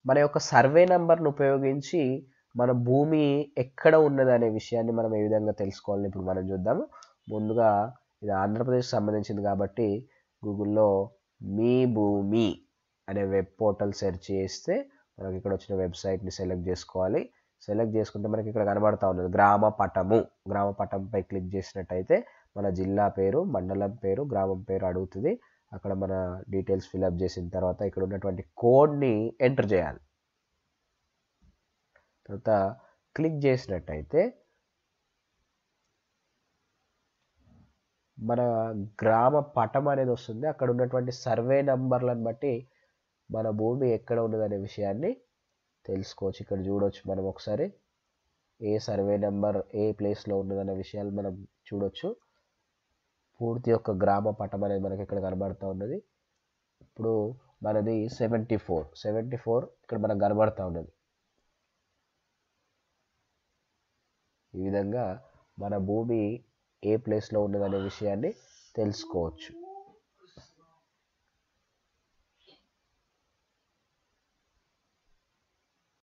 మన యొక్క సర్వే నంబర్ను ఉపయోగించి మన భూమి ఎక్కడ ఉన్నది అనే విషయాన్ని మనం ఏ విధంగా తెలుసుకోవాలని ఇప్పుడు మనం చూద్దాము ముందుగా ఇది ఆంధ్రప్రదేశ్ సంబంధించింది కాబట్టి గూగుల్లో మీ భూమి అనే వెబ్ పోర్టల్ సెర్చ్ చేస్తే మనకి ఇక్కడ వచ్చిన వెబ్సైట్ని సెలెక్ట్ చేసుకోవాలి సెలెక్ట్ చేసుకుంటే మనకి ఇక్కడ కనబడతా ఉన్నది గ్రామ పటము గ్రామ పటంపై క్లిక్ చేసినట్టయితే మన జిల్లా పేరు మండలం పేరు గ్రామం పేరు అడుగుతుంది అక్కడ మన డీటెయిల్స్ ఫిల్అప్ చేసిన తర్వాత ఇక్కడ ఉన్నటువంటి కోడ్ని ఎంటర్ చేయాలి తర్వాత క్లిక్ చేసినట్టయితే మన గ్రామ పటం అనేది వస్తుంది అక్కడ ఉన్నటువంటి సర్వే నంబర్లను బట్టి మన భూమి ఎక్కడ ఉన్నదనే విషయాన్ని తెలుసుకోవచ్చు ఇక్కడ చూడవచ్చు మనం ఒకసారి ఏ సర్వే నెంబర్ ఏ ప్లేస్లో ఉన్నదనే విషయాలు మనం చూడొచ్చు పూర్తి యొక్క గ్రామ పటం అనేది మనకి ఇక్కడ కనబడుతూ ఉన్నది ఇప్పుడు మనది సెవెంటీ ఫోర్ సెవెంటీ ఫోర్ ఇక్కడ మనకు కనబడుతూ ఉన్నది ఈ విధంగా మన భూమి ఏ ప్లేస్లో ఉన్నదనే విషయాన్ని తెలుసుకోవచ్చు